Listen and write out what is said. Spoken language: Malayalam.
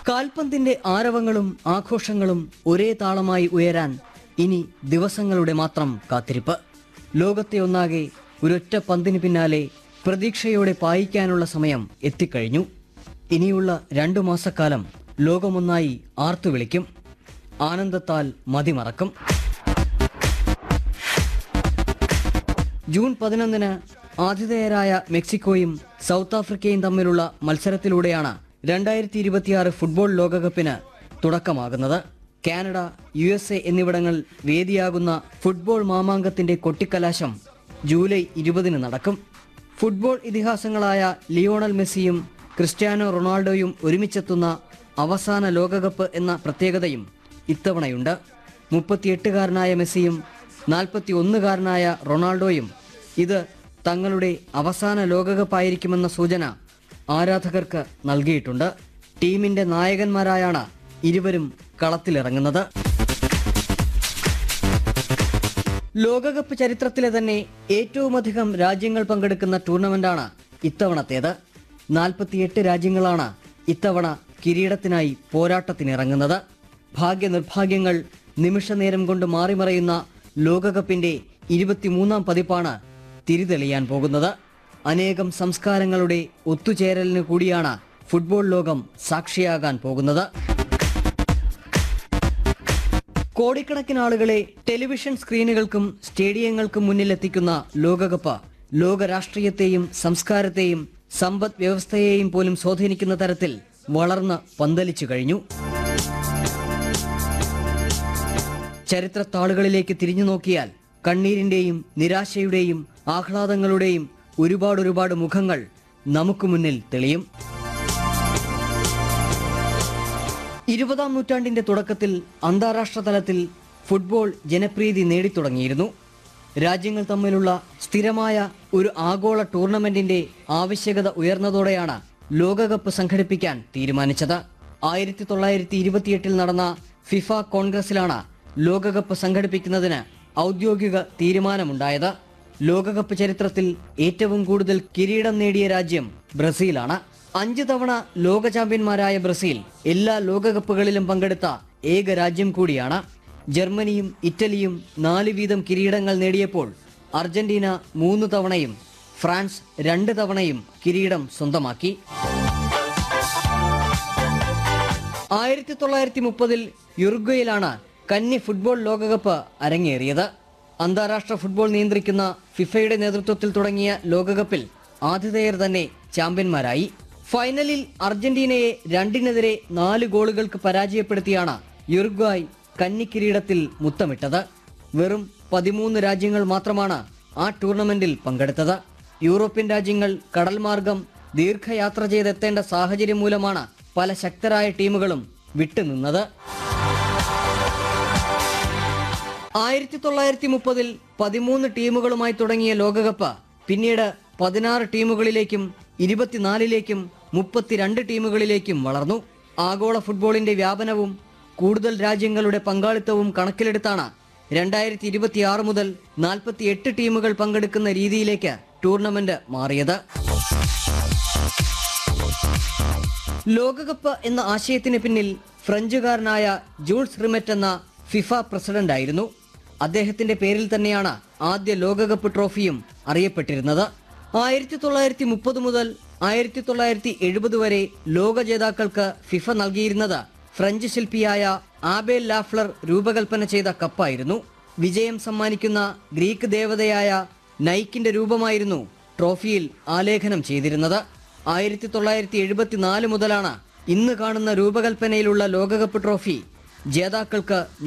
കാൽപന്തിന്റെ ആരവങ്ങളും ആഘോഷങ്ങളും ഒരേ താളമായി ഉയരാൻ ഇനി ദിവസങ്ങളുടെ മാത്രം കാത്തിരിപ്പ് ലോകത്തെ ഒന്നാകെ ഒരൊറ്റ പന്തിന് പിന്നാലെ പ്രതീക്ഷയോടെ പായിക്കാനുള്ള സമയം എത്തിക്കഴിഞ്ഞു ഇനിയുള്ള രണ്ടു മാസക്കാലം ലോകമൊന്നായി ആർത്തു വിളിക്കും ആനന്ദത്താൽ മതിമറക്കും ജൂൺ പതിനൊന്നിന് ആതിഥേയരായ മെക്സിക്കോയും സൗത്ത് ആഫ്രിക്കയും തമ്മിലുള്ള മത്സരത്തിലൂടെയാണ് രണ്ടായിരത്തി ഇരുപത്തിയാറ് ഫുട്ബോൾ ലോകകപ്പിന് തുടക്കമാകുന്നത് കാനഡ യു എസ് എ എന്നിവിടങ്ങൾ വേദിയാകുന്ന ഫുട്ബോൾ മാമാങ്കത്തിന്റെ കൊട്ടിക്കലാശം ജൂലൈ ഇരുപതിന് നടക്കും ഫുട്ബോൾ ഇതിഹാസങ്ങളായ ലിയോണൽ മെസ്സിയും ക്രിസ്ത്യാനോ റൊണാൾഡോയും ഒരുമിച്ചെത്തുന്ന അവസാന ലോകകപ്പ് എന്ന പ്രത്യേകതയും ഇത്തവണയുണ്ട് മുപ്പത്തിയെട്ടുകാരനായ മെസ്സിയും നാൽപ്പത്തി ഒന്നുകാരനായ റൊണാൾഡോയും ഇത് തങ്ങളുടെ അവസാന ലോകകപ്പായിരിക്കുമെന്ന സൂചന ആരാധകർക്ക് നൽകിയിട്ടുണ്ട് ടീമിന്റെ നായകന്മാരായാണ് ഇരുവരും കളത്തിലിറങ്ങുന്നത് ലോകകപ്പ് ചരിത്രത്തിലെ തന്നെ ഏറ്റവുമധികം രാജ്യങ്ങൾ പങ്കെടുക്കുന്ന ടൂർണമെന്റാണ് ഇത്തവണത്തേത് നാൽപ്പത്തിയെട്ട് രാജ്യങ്ങളാണ് ഇത്തവണ കിരീടത്തിനായി പോരാട്ടത്തിനിറങ്ങുന്നത് ഭാഗ്യനിർഭാഗ്യങ്ങൾ നിമിഷനേരം കൊണ്ട് മാറിമറയുന്ന ലോകകപ്പിന്റെ ഇരുപത്തിമൂന്നാം പതിപ്പാണ് തിരിതെളിയാൻ പോകുന്നത് അനേകം സംസ്കാരങ്ങളുടെ ഒത്തുചേരലിന് കൂടിയാണ് ഫുട്ബോൾ ലോകം സാക്ഷിയാകാൻ പോകുന്നത് കോടിക്കണക്കിന് ആളുകളെ ടെലിവിഷൻ സ്ക്രീനുകൾക്കും സ്റ്റേഡിയങ്ങൾക്കും മുന്നിലെത്തിക്കുന്ന ലോകകപ്പ് ലോക രാഷ്ട്രീയത്തെയും സംസ്കാരത്തെയും സമ്പദ് വ്യവസ്ഥയെയും പോലും സ്വാധീനിക്കുന്ന തരത്തിൽ വളർന്ന് പന്തലിച്ചു കഴിഞ്ഞു ചരിത്രത്താളുകളിലേക്ക് തിരിഞ്ഞു നോക്കിയാൽ കണ്ണീരിന്റെയും നിരാശയുടെയും ആഹ്ലാദങ്ങളുടെയും ഒരുപാട് ഒരുപാട് മുഖങ്ങൾ നമുക്ക് മുന്നിൽ തെളിയും ഇരുപതാം നൂറ്റാണ്ടിന്റെ തുടക്കത്തിൽ അന്താരാഷ്ട്ര തലത്തിൽ ഫുട്ബോൾ ജനപ്രീതി നേടിത്തുടങ്ങിയിരുന്നു രാജ്യങ്ങൾ തമ്മിലുള്ള സ്ഥിരമായ ഒരു ആഗോള ടൂർണമെന്റിന്റെ ആവശ്യകത ഉയർന്നതോടെയാണ് ലോകകപ്പ് സംഘടിപ്പിക്കാൻ തീരുമാനിച്ചത് ആയിരത്തി തൊള്ളായിരത്തി ഇരുപത്തിയെട്ടിൽ നടന്ന ഫിഫ കോൺഗ്രസിലാണ് ലോകകപ്പ് സംഘടിപ്പിക്കുന്നതിന് ഔദ്യോഗിക തീരുമാനമുണ്ടായത് ലോകകപ്പ് ചരിത്രത്തിൽ ഏറ്റവും കൂടുതൽ കിരീടം നേടിയ രാജ്യം ബ്രസീലാണ് അഞ്ച് തവണ ലോക ചാമ്പ്യന്മാരായ ബ്രസീൽ എല്ലാ ലോകകപ്പുകളിലും പങ്കെടുത്ത ഏക രാജ്യം കൂടിയാണ് ജർമ്മനിയും ഇറ്റലിയും നാല് വീതം കിരീടങ്ങൾ നേടിയപ്പോൾ അർജന്റീന മൂന്ന് തവണയും ഫ്രാൻസ് രണ്ട് തവണയും കിരീടം സ്വന്തമാക്കി ആയിരത്തി തൊള്ളായിരത്തി മുപ്പതിൽ യുറുഗ്വയിലാണ് കന്നി ഫുട്ബോൾ ലോകകപ്പ് അരങ്ങേറിയത് അന്താരാഷ്ട്ര ഫുട്ബോൾ നിയന്ത്രിക്കുന്ന ഫിഫയുടെ നേതൃത്വത്തിൽ തുടങ്ങിയ ലോകകപ്പിൽ ആതിഥേയർ തന്നെ ചാമ്പ്യന്മാരായി ഫൈനലിൽ അർജന്റീനയെ രണ്ടിനെതിരെ നാല് ഗോളുകൾക്ക് പരാജയപ്പെടുത്തിയാണ് യുറുഗ്വായ് കന്നിക്കിരീടത്തിൽ മുത്തമിട്ടത് വെറും പതിമൂന്ന് രാജ്യങ്ങൾ മാത്രമാണ് ആ ടൂർണമെന്റിൽ പങ്കെടുത്തത് യൂറോപ്യൻ രാജ്യങ്ങൾ കടൽ മാർഗം ദീർഘയാത്ര ചെയ്തെത്തേണ്ട സാഹചര്യം മൂലമാണ് പല ശക്തരായ ടീമുകളും വിട്ടുനിന്നത് ആയിരത്തി തൊള്ളായിരത്തി മുപ്പതിൽ പതിമൂന്ന് ടീമുകളുമായി തുടങ്ങിയ ലോകകപ്പ് പിന്നീട് പതിനാറ് ടീമുകളിലേക്കും ഇരുപത്തിനാലിലേക്കും മുപ്പത്തിരണ്ട് ടീമുകളിലേക്കും വളർന്നു ആഗോള ഫുട്ബോളിന്റെ വ്യാപനവും കൂടുതൽ രാജ്യങ്ങളുടെ പങ്കാളിത്തവും കണക്കിലെടുത്താണ് രണ്ടായിരത്തി ഇരുപത്തിയാറ് മുതൽ നാൽപ്പത്തി എട്ട് ടീമുകൾ പങ്കെടുക്കുന്ന രീതിയിലേക്ക് ടൂർണമെന്റ് മാറിയത് ലോകകപ്പ് എന്ന ആശയത്തിന് പിന്നിൽ ഫ്രഞ്ചുകാരനായ ജൂൾസ് റിമെറ്റ് എന്ന ഫിഫ പ്രസിഡന്റ് ആയിരുന്നു അദ്ദേഹത്തിന്റെ പേരിൽ തന്നെയാണ് ആദ്യ ലോകകപ്പ് ട്രോഫിയും അറിയപ്പെട്ടിരുന്നത് ആയിരത്തി തൊള്ളായിരത്തി മുപ്പത് മുതൽ ആയിരത്തി തൊള്ളായിരത്തി എഴുപത് വരെ ലോക ജേതാക്കൾക്ക് ഫിഫ നൽകിയിരുന്നത് ഫ്രഞ്ച് ശില്പിയായ ആബേൽ ലാഫ്ലർ രൂപകൽപ്പന ചെയ്ത കപ്പായിരുന്നു വിജയം സമ്മാനിക്കുന്ന ഗ്രീക്ക് ദേവതയായ നൈക്കിന്റെ രൂപമായിരുന്നു ട്രോഫിയിൽ ആലേഖനം ചെയ്തിരുന്നത് ആയിരത്തി തൊള്ളായിരത്തി എഴുപത്തിനാല് മുതലാണ് ഇന്ന് കാണുന്ന രൂപകൽപ്പനയിലുള്ള ലോകകപ്പ് ട്രോഫി ജേതാക്കൾക്ക്